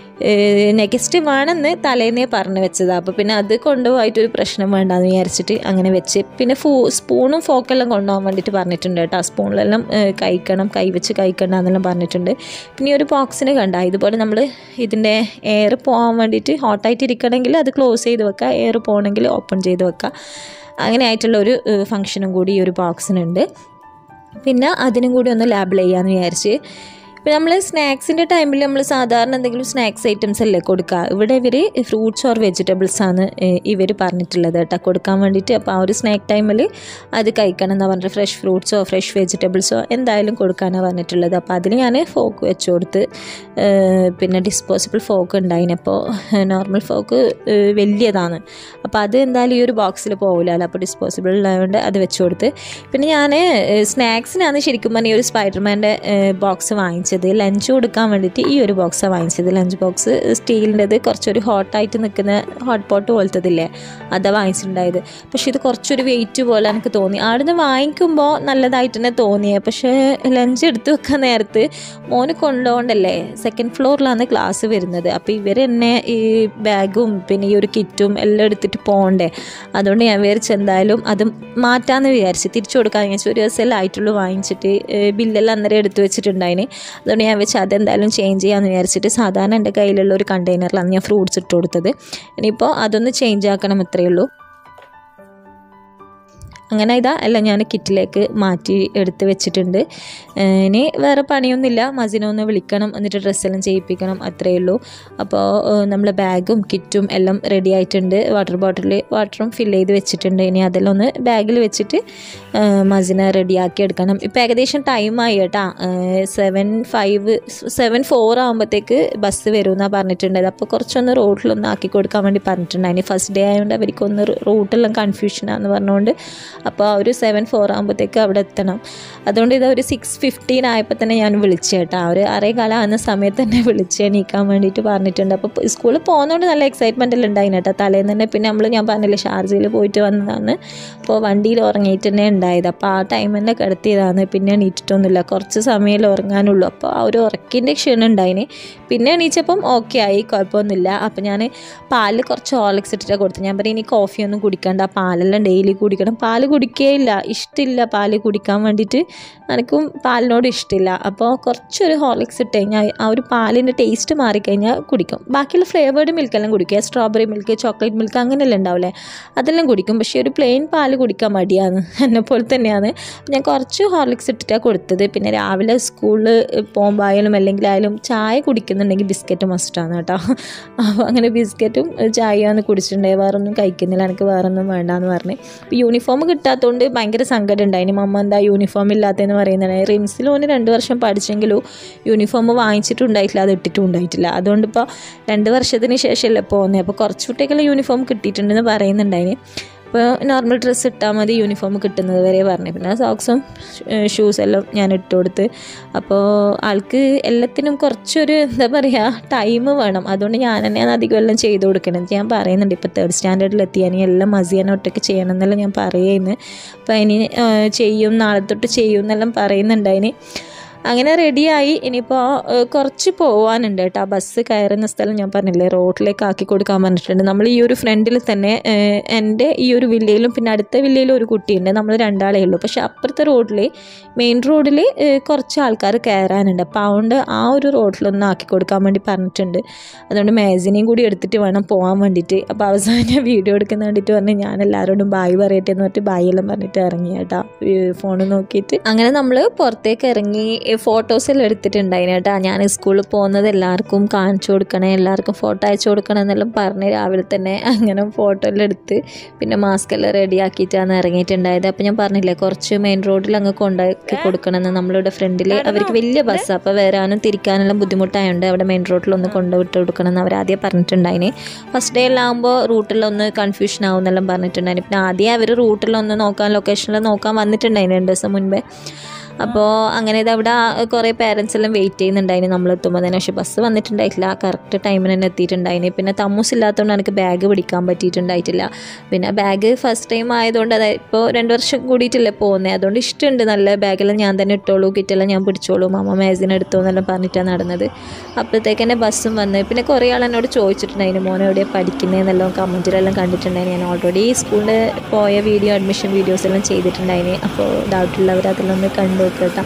നെക്സ്റ്റ് വേണമെന്ന് തലേന്നേ പറഞ്ഞു വെച്ചതാണ് അപ്പോൾ പിന്നെ അത് കൊണ്ടുപോയിട്ടൊരു പ്രശ്നം വേണ്ടാന്ന് വിചാരിച്ചിട്ട് അങ്ങനെ വെച്ച് പിന്നെ ഫൂ സ്പൂണും ഫോക്കെല്ലാം കൊണ്ടുപോകാൻ വേണ്ടിയിട്ട് പറഞ്ഞിട്ടുണ്ട് കേട്ടോ സ്പൂണിലെല്ലാം ഏഹ്, കഴിക്കണം കൈ വെച്ച് കഴിക്കണ്ട എന്നെല്ലാം പറഞ്ഞിട്ടുണ്ട് പിന്നെ ഈ ഒരു ബോക്സിന് കണ്ട ഇതുപോലെ നമ്മൾ ഇതിൻ്റെ എയർ പോകാൻ വേണ്ടിയിട്ട് ഹോട്ടായിട്ട് ഇരിക്കണമെങ്കിൽ അത് ക്ലോസ് ചെയ്ത് വെക്കുക എയർ പോകണമെങ്കിൽ ഓപ്പൺ ചെയ്ത് വെക്കുക അങ്ങനെ ആയിട്ടുള്ള ഒരു ഫങ്ഷനും കൂടി ഈ ഒരു ബോക്സിനുണ്ട് പിന്നെ അതിനും കൂടി ഒന്ന് ലാബിൾ ചെയ്യാമെന്ന് വിചാരിച്ച് ഇപ്പോൾ നമ്മൾ സ്നാക്സിൻ്റെ ടൈമിൽ നമ്മൾ സാധാരണ എന്തെങ്കിലും സ്നാക്സ് ഐറ്റംസ് അല്ലേ കൊടുക്കുക ഇവിടെ ഇവർ ഫ്രൂട്ട്സ് ഓർ വെജിറ്റബിൾസ് ആണ് ഇവർ പറഞ്ഞിട്ടുള്ളത് കേട്ടോ കൊടുക്കാൻ വേണ്ടിയിട്ട് അപ്പോൾ ആ ഒരു സ്നാക്ക് ടൈമിൽ അത് കഴിക്കണം എന്നാണ് പറഞ്ഞിട്ട് ഫ്രഷ് ഫ്രൂട്ട്സോ ഫ്രഷ് വെജിറ്റബിൾസോ എന്തായാലും കൊടുക്കാനാണ് പറഞ്ഞിട്ടുള്ളത് അപ്പോൾ അതിന് ഞാൻ ഫോക്ക് വെച്ച് കൊടുത്ത് ഏഹ് പിന്നെ ഡിസ്പോസിബിൾ ഫോക്ക് ഉണ്ടായിനപ്പോൾ നോർമൽ ഫോക്ക് വലിയതാണ് അപ്പോൾ അത് എന്തായാലും ഈ ഒരു ബോക്സിൽ പോകില്ലല്ലോ അപ്പോൾ ഡിസ്പോസിബിൾ ഉള്ളതുകൊണ്ട് അത് വെച്ച് കൊടുത്ത് പിന്നെ ഞാൻ സ്നാക്സിനാണ് ശരിക്കും പറഞ്ഞാൽ ഈ ഒരു സ്പൈഡർമാൻ്റെ ബോക്സ് വാങ്ങിച്ചത് ലഞ്ച് കൊടുക്കാൻ വേണ്ടിയിട്ട് ഈ ഒരു ബോക്സാണ് വാങ്ങിച്ചത് ലഞ്ച് ബോക്സ് സ്റ്റീലിൻ്റെത് കുറച്ചൊരു ഹോട്ടായിട്ട് നിൽക്കുന്ന ഹോട്ട് പോട്ട് പോലത്തതില്ലേ അതാ വാങ്ങിച്ചിട്ടുണ്ടായത് പക്ഷേ ഇത് കുറച്ചൊരു വെയിറ്റ് പോലെ എനിക്ക് തോന്നി ആടുന്ന് വാങ്ങിക്കുമ്പോൾ നല്ലതായിട്ട് തന്നെ തോന്നിയത് പക്ഷേ ലഞ്ച് എടുത്ത് വെക്കാൻ നേരത്ത് മോന് കൊണ്ടുപോകണ്ടല്ലേ സെക്കൻഡ് ഫ്ലോറിലാണ് ക്ലാസ് വരുന്നത് അപ്പോൾ ഇവർ എന്നെ ഈ ബാഗും പിന്നെ ഈ ഒരു കിറ്റും എല്ലാം എടുത്തിട്ട് പോകണ്ടേ അതുകൊണ്ട് ഞാൻ വിചാരിച്ചു എന്തായാലും അത് മാറ്റാമെന്ന് വിചാരിച്ച് തിരിച്ചു കൊടുക്കാൻ വിചാരിച്ചു ഒരു ദിവസം ആയിട്ടുള്ളൂ വാങ്ങിച്ചിട്ട് ഏഹ് ബില്ലെല്ലാം അന്നേരം എടുത്ത് വെച്ചിട്ടുണ്ടായിന് അതുകൊണ്ട് ഞാൻ വെച്ച് അതെന്തായാലും ചേഞ്ച് ചെയ്യാമെന്ന് വിചാരിച്ചിട്ട് സാധാരണ എൻ്റെ കയ്യിലുള്ള ഒരു കണ്ടെയ്നറിലാണ് ഞാൻ ഫ്രൂട്ട്സ് ഇട്ട് കൊടുത്തത് ഇനിയിപ്പോൾ അതൊന്ന് ചേഞ്ച് ആക്കണം ഇത്രയേ ഉള്ളൂ അങ്ങനെ ഇതാ എല്ലാം ഞാൻ കിറ്റിലേക്ക് മാറ്റി എടുത്ത് വെച്ചിട്ടുണ്ട് ഏഹ് ഇനി വേറെ പണിയൊന്നുമില്ല മസിനെ ഒന്ന് വിളിക്കണം എന്നിട്ട് ഡ്രസ്സെല്ലാം ചെയ്യിപ്പിക്കണം അത്രയേ ഉള്ളൂ അപ്പോൾ നമ്മൾ ബാഗും കിറ്റും എല്ലാം റെഡി ആയിട്ടുണ്ട് വാട്ടർ ബോട്ടിൽ വാട്ടറും ഫില്ല് ചെയ്ത് വെച്ചിട്ടുണ്ട് ഇനി അതെല്ലാം ഒന്ന് ബാഗിൽ വെച്ചിട്ട് ഏഹ് മസിനെ റെഡിയാക്കി എടുക്കണം ഇപ്പോൾ ഏകദേശം ടൈമായി കേട്ടാ സെവൻ ഫൈവ് സെവൻ ഫോർ ആകുമ്പോഴത്തേക്ക് ബസ് വരുമെന്നാണ് പറഞ്ഞിട്ടുണ്ടായത് അപ്പോൾ കുറച്ചൊന്ന് റോഡിലൊന്ന് ആക്കി കൊടുക്കാൻ വേണ്ടി പറഞ്ഞിട്ടുണ്ടായിന് ഫസ്റ്റ് ഡേ ആയതുകൊണ്ട് അവർക്കൊന്ന് റൂട്ടെല്ലാം കൺഫ്യൂഷനാന്ന് പറഞ്ഞുകൊണ്ട് അപ്പോൾ ആ ഒരു സെവൻ ഫോർ ആകുമ്പോഴത്തേക്ക് അവിടെ എത്തണം അതുകൊണ്ട് ഇത് ഒരു സിക്സ് ഫിഫ്റ്റീൻ ആയപ്പോൾ തന്നെ ഞാൻ വിളിച്ചു കേട്ടോ ഒരു അറേ കാലം ആകുന്ന സമയത്ത് തന്നെ വിളിച്ച് എണീക്കാൻ വേണ്ടിയിട്ട് പറഞ്ഞിട്ടുണ്ട് അപ്പോൾ സ്കൂളിൽ പോകുന്നതുകൊണ്ട് നല്ല എക്സൈറ്റ്മെൻ്റ് എല്ലാം ഉണ്ടായിന് കേട്ടോ തലേന്ന് തന്നെ പിന്നെ നമ്മൾ ഞാൻ പറഞ്ഞില്ലേ ഷാർജയിൽ പോയിട്ട് വന്നതാണ് അപ്പോൾ വണ്ടിയിൽ ഉറങ്ങിയിട്ട് തന്നെ ഉണ്ടായത് അപ്പോൾ ആ ടൈം തന്നെ കിടത്തിയതാണ് പിന്നെ എണീറ്റിട്ടൊന്നുമില്ല കുറച്ച് സമയമല്ലേ ഉറങ്ങാനുള്ളൂ അപ്പോൾ ആ ഒരു ഉറക്കിൻ്റെ ക്ഷീണം ഉണ്ടായിന് പിന്നെ എണീച്ചപ്പം ഓക്കെ ആയി കുഴപ്പമൊന്നുമില്ല അപ്പോൾ ഞാൻ പാലിൽ കുറച്ച് ഹോർലിക്സ് ഇട്ടിട്ടാണ് കൊടുത്തത് ഞാൻ പറയും ഇനി കോഫിയൊന്നും കുടിക്കണ്ട പാലെല്ലാം ഡെയിലി കുടിക്കണം പാല് കുടിക്കുകയില്ല ഇഷ്ടമില്ല പാല് കുടിക്കാൻ വേണ്ടിയിട്ട് എനിക്കും പാലിനോട് ഇഷ്ടമില്ല അപ്പോൾ കുറച്ചൊരു ഹോർലിക്സ് ഇട്ട് കഴിഞ്ഞാൽ ആ ഒരു പാലിൻ്റെ ടേസ്റ്റ് മാറിക്കഴിഞ്ഞാൽ കുടിക്കും ബാക്കിയുള്ള ഫ്ലേവേർഡ് മിൽക്കെല്ലാം കുടിക്കുക സ്ട്രോബെറി മിൽക്ക് ചോക്ലേറ്റ് മിൽക്ക് അങ്ങനെയെല്ലാം ഉണ്ടാവില്ലേ അതെല്ലാം കുടിക്കും പക്ഷേ ഒരു പ്ലെയിൻ പാല് കുടിക്കാൻ മടിയാണ് എന്നെ പോലെ തന്നെയാണ് ഞാൻ കുറച്ച് ഹോർലിക്സ് ഇട്ടിട്ടാണ് കൊടുത്തത് പിന്നെ രാവിലെ സ്കൂളിൽ പോകുമ്പോൾ ആയാലും അല്ലെങ്കിൽ ആയാലും ചായ കുടിക്കുന്നുണ്ടെങ്കിൽ ബിസ്ക്കറ്റ് മസ്റ്റാണ് കേട്ടോ അപ്പോൾ അങ്ങനെ ബിസ്ക്കറ്റും ചായയാണ് കുടിച്ചിട്ടുണ്ടായി വേറെ ഒന്നും കഴിക്കുന്നില്ല എനിക്ക് വേറെ ഒന്നും വേണ്ടാന്ന് പറഞ്ഞ് ഇപ്പോൾ യൂണിഫോം കിട്ടാത്തതുകൊണ്ട് ഭയങ്കര സങ്കടം ഉണ്ടായിന് മമ്മ എന്താ യൂണിഫോം ഇല്ലാത്തതെന്ന് പറയുന്നത് റിംസിൽ ഓന് രണ്ട് വർഷം പഠിച്ചെങ്കിലും യൂണിഫോം വാങ്ങിച്ചിട്ടുണ്ടായിട്ടില്ല അത് ഇട്ടിട്ടും ഉണ്ടായിട്ടില്ല അതുകൊണ്ട് ഇപ്പോൾ രണ്ട് വർഷത്തിന് ശേഷമല്ലേ പോകുന്നത് അപ്പോൾ കുറച്ച് കുട്ടികളെ യൂണിഫോം കിട്ടിയിട്ടുണ്ടെന്ന് പറയുന്നുണ്ടായിന് അപ്പോൾ നോർമൽ ഡ്രസ്സ് ഇട്ടാൽ മതി യൂണിഫോം കിട്ടുന്നത് വരെ പറഞ്ഞു പിന്നെ സോക്സും ഷൂസ് എല്ലാം ഞാൻ ഇട്ട് കൊടുത്ത് അപ്പോൾ ആൾക്ക് എല്ലാത്തിനും കുറച്ചൊരു എന്താ പറയുക ടൈം വേണം അതുകൊണ്ട് ഞാൻ തന്നെയാണ് അധികം എല്ലാം ചെയ്ത് കൊടുക്കണത് ഞാൻ പറയുന്നുണ്ട് ഇപ്പോൾ തേർഡ് സ്റ്റാൻഡേർഡിൽ എത്തിയാൽ ഇനി എല്ലാം മസിയാൻ ഒറ്റയ്ക്ക് ചെയ്യണം എന്നെല്ലാം ഞാൻ പറയുന്നു അപ്പോൾ ഇനി ചെയ്യും നാളെ തൊട്ട് ചെയ്യും എന്നെല്ലാം പറയുന്നുണ്ട് അതിന് അങ്ങനെ റെഡിയായി ഇനിയിപ്പോൾ കുറച്ച് പോകാനുണ്ട് കേട്ടോ ബസ് കയറുന്ന സ്ഥലം ഞാൻ പറഞ്ഞില്ലേ റോഡിലേക്ക് ആക്കി കൊടുക്കാൻ പറഞ്ഞിട്ടുണ്ട് നമ്മൾ ഈ ഒരു ഫ്രണ്ടിൽ തന്നെ ഏഹ്, എൻ്റെ ഈ ഒരു വില്ലയിലും പിന്നെ അടുത്ത വില്ലയിലും ഒരു കുട്ടിയുണ്ട് നമ്മൾ രണ്ടാളേ ഉള്ളൂ പക്ഷേ അപ്പുറത്തെ റോഡിൽ മെയിൻ റോഡിൽ കുറച്ച് ആൾക്കാർ കയറാനുണ്ട് അപ്പോൾ അതുകൊണ്ട് ആ ഒരു റോഡിലൊന്ന് ആക്കി കൊടുക്കാൻ വേണ്ടി പറഞ്ഞിട്ടുണ്ട് അതുകൊണ്ട് മാഗസിനെയും കൂടി എടുത്തിട്ട് വേണം പോകാൻ വേണ്ടിയിട്ട് അപ്പോൾ അവസാനം ഞാൻ വീഡിയോ എടുക്കുന്ന വേണ്ടിയിട്ട് പറഞ്ഞ് ഞാൻ എല്ലാവരോടും ബായ് പറയട്ടെ എന്ന് പറഞ്ഞിട്ട് ബായ് എല്ലാം പറഞ്ഞിട്ട് ഇറങ്ങി കേട്ടോ ഫോൺ നോക്കിയിട്ട് അങ്ങനെ നമ്മൾ പുറത്തേക്ക് ഇറങ്ങി ഫോട്ടോസ് എല്ലാം എടുത്തിട്ടുണ്ടായിന് കേട്ടോ ഞാൻ സ്കൂളിൽ പോകുന്നത് എല്ലാവർക്കും കാണിച്ചു കൊടുക്കണേ എല്ലാവർക്കും ഫോട്ടോ അയച്ചു കൊടുക്കണം എന്നെല്ലാം പറഞ്ഞ് രാവിലെ തന്നെ അങ്ങനെ ഫോട്ടോ എല്ലാം എടുത്ത് പിന്നെ മാസ്ക് എല്ലാം റെഡി ആക്കിയിട്ടാണ് ഇറങ്ങിയിട്ടുണ്ടായത് അപ്പോൾ ഞാൻ പറഞ്ഞില്ലേ കുറച്ച് മെയിൻ റോഡിൽ അങ്ങ് കൊണ്ടാക്കി കൊടുക്കണമെന്ന് നമ്മളിവിടെ ഫ്രണ്ടിൽ അവർക്ക് വലിയ ബസ്സാണ് അപ്പോൾ വരാനും തിരിക്കാനെല്ലാം ബുദ്ധിമുട്ടായതുകൊണ്ട് അവിടെ മെയിൻ റോഡിലൊന്ന് കൊണ്ടുവിട്ട് കൊടുക്കണം എന്ന് അവർ ആദ്യം പറഞ്ഞിട്ടുണ്ടായിന് ഫസ്റ്റ് ഡേ എല്ലാം ആകുമ്പോൾ റൂട്ടിലൊന്ന് കൺഫ്യൂഷൻ ആവും എന്നെല്ലാം പറഞ്ഞിട്ടുണ്ടായിന് പിന്നെ ആദ്യം അവർ റൂട്ടിലൊന്ന് നോക്കാൻ ലൊക്കേഷനിൽ നോക്കാൻ വന്നിട്ടുണ്ടായിന് രണ്ട് ദിവസം മുൻപേ അപ്പോൾ അങ്ങനെ ഇത് അവിടെ കുറേ പേരൻസ് എല്ലാം വെയിറ്റ് ചെയ്യുന്നുണ്ടായിന് നമ്മൾ എത്തുമ്പോൾ തന്നെ പക്ഷേ ബസ് വന്നിട്ടുണ്ടായിട്ടില്ല കറക്റ്റ് ടൈമിന് തന്നെ എത്തിയിട്ടുണ്ടായിന് പിന്നെ തമ്മൂസ് ഇല്ലാത്തതുകൊണ്ട് എനിക്ക് ബാഗ് പിടിക്കാൻ പറ്റിയിട്ടുണ്ടായിട്ടില്ല പിന്നെ ബാഗ് ഫസ്റ്റ് ടൈം ആയതുകൊണ്ട് അതായത് ഇപ്പോൾ രണ്ട് വർഷം കൂടിയിട്ടല്ലേ പോകുന്നത് അതുകൊണ്ട് ഇഷ്ടമുണ്ട് നല്ല ബാഗെല്ലാം ഞാൻ തന്നെ ഇട്ടോളൂ കിറ്റെല്ലാം ഞാൻ പിടിച്ചോളൂ അമ്മ മാഗസിൻ എടുത്തോ എന്നെല്ലാം പറഞ്ഞിട്ടാണ് നടന്നത് അപ്പോഴത്തേക്ക് തന്നെ ബസ്സും വന്ന് പിന്നെ കുറേ ആൾ എന്നോട് ചോദിച്ചിട്ടുണ്ടായിരുന്നു മോനെ എവിടെയാണ് പഠിക്കുന്നതെന്നെല്ലാം കമൻറ്റിലെല്ലാം കണ്ടിട്ടുണ്ടായിരുന്നു ഞാൻ ഓൾറെഡി സ്കൂളിൽ പോയ വീഡിയോ അഡ്മിഷൻ വീഡിയോസ് എല്ലാം ചെയ്തിട്ടുണ്ടായിന് അപ്പോൾ ഡൗട്ടുള്ളവർ അതിലൊന്ന് കണ്ടു കേട്ടോ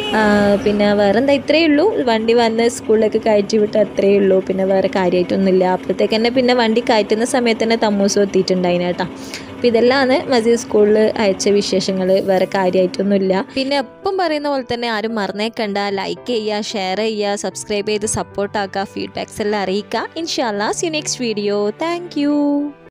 പിന്നെ വേറെ എന്താ ഇത്രയേ ഉള്ളൂ വണ്ടി വന്ന് സ്കൂളിലേക്ക് കയറ്റി വിട്ട് അത്രയേ ഉള്ളൂ പിന്നെ വേറെ കാര്യമായിട്ടൊന്നുമില്ല അപ്പോഴത്തേക്ക് തന്നെ പിന്നെ വണ്ടി കയറ്റുന്ന സമയത്ത് തന്നെ തമ്മൂസ് എത്തിയിട്ടുണ്ടായിന് കേട്ടോ അപ്പോൾ ഇതെല്ലാമാണ് മസീദ് സ്കൂളിൽ അയച്ച വിശേഷങ്ങൾ വേറെ കാര്യമായിട്ടൊന്നുമില്ല പിന്നെ എപ്പം പറയുന്ന പോലെ തന്നെ ആരും മറന്നേക്കണ്ട ലൈക്ക് ചെയ്യുക ഷെയർ ചെയ്യുക സബ്സ്ക്രൈബ് ചെയ്ത് സപ്പോർട്ടാക്കുക ഫീഡ്ബാക്സ് എല്ലാം അറിയിക്കുക ഇൻഷാല്ലാ സി നെക്സ്റ്റ് വീഡിയോ താങ്ക്